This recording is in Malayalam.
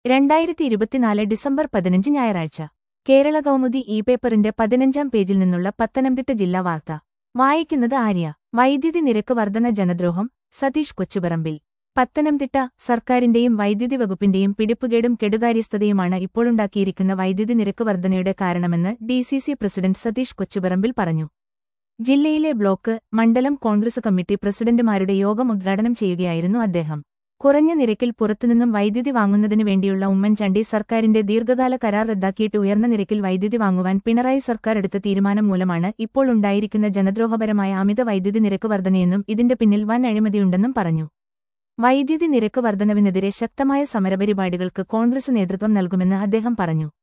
രണ്ടായിരത്തി ഇരുപത്തിനാല് ഡിസംബർ പതിനഞ്ച് ഞായറാഴ്ച കേരള കൗമുദി ഇ പേപ്പറിന്റെ പതിനഞ്ചാം പേജിൽ നിന്നുള്ള പത്തനംതിട്ട ജില്ലാ വാർത്ത വായിക്കുന്നത് ആര്യ വൈദ്യുതി നിരക്ക് വർധന ജനദ്രോഹം സതീഷ് കൊച്ചുപറമ്പിൽ പത്തനംതിട്ട സർക്കാരിന്റെയും വൈദ്യുതി വകുപ്പിന്റെയും പിടിപ്പുകേടും കെടുകാര്യസ്ഥതയുമാണ് ഇപ്പോഴുണ്ടാക്കിയിരിക്കുന്ന വൈദ്യുതി നിരക്ക് വർധനയുടെ കാരണമെന്ന് ഡിസിസി പ്രസിഡന്റ് സതീഷ് കൊച്ചുപറമ്പിൽ പറഞ്ഞു ജില്ലയിലെ ബ്ലോക്ക് മണ്ഡലം കോൺഗ്രസ് കമ്മിറ്റി പ്രസിഡന്റുമാരുടെ യോഗം ഉദ്ഘാടനം ചെയ്യുകയായിരുന്നു അദ്ദേഹം കുറഞ്ഞ നിരക്കിൽ പുറത്തുനിന്നും വൈദ്യുതി വാങ്ങുന്നതിനു വേണ്ടിയുള്ള ഉമ്മൻചാണ്ടി സർക്കാരിന്റെ ദീർഘകാല കരാർ റദ്ദാക്കിയിട്ട് ഉയർന്ന നിരക്കിൽ വൈദ്യുതി വാങ്ങുവാൻ പിണറായി സർക്കാർ എടുത്ത തീരുമാനം മൂലമാണ് ഇപ്പോൾ ഉണ്ടായിരിക്കുന്ന ജനദ്രോഹപരമായ അമിത വൈദ്യുതി നിരക്ക് വർധനയെന്നും ഇതിന്റെ പിന്നിൽ വൻ അഴിമതിയുണ്ടെന്നും പറഞ്ഞു വൈദ്യുതി നിരക്ക് വർധനവിനെതിരെ ശക്തമായ സമരപരിപാടികൾക്ക് കോൺഗ്രസ് നേതൃത്വം നൽകുമെന്ന് അദ്ദേഹം പറഞ്ഞു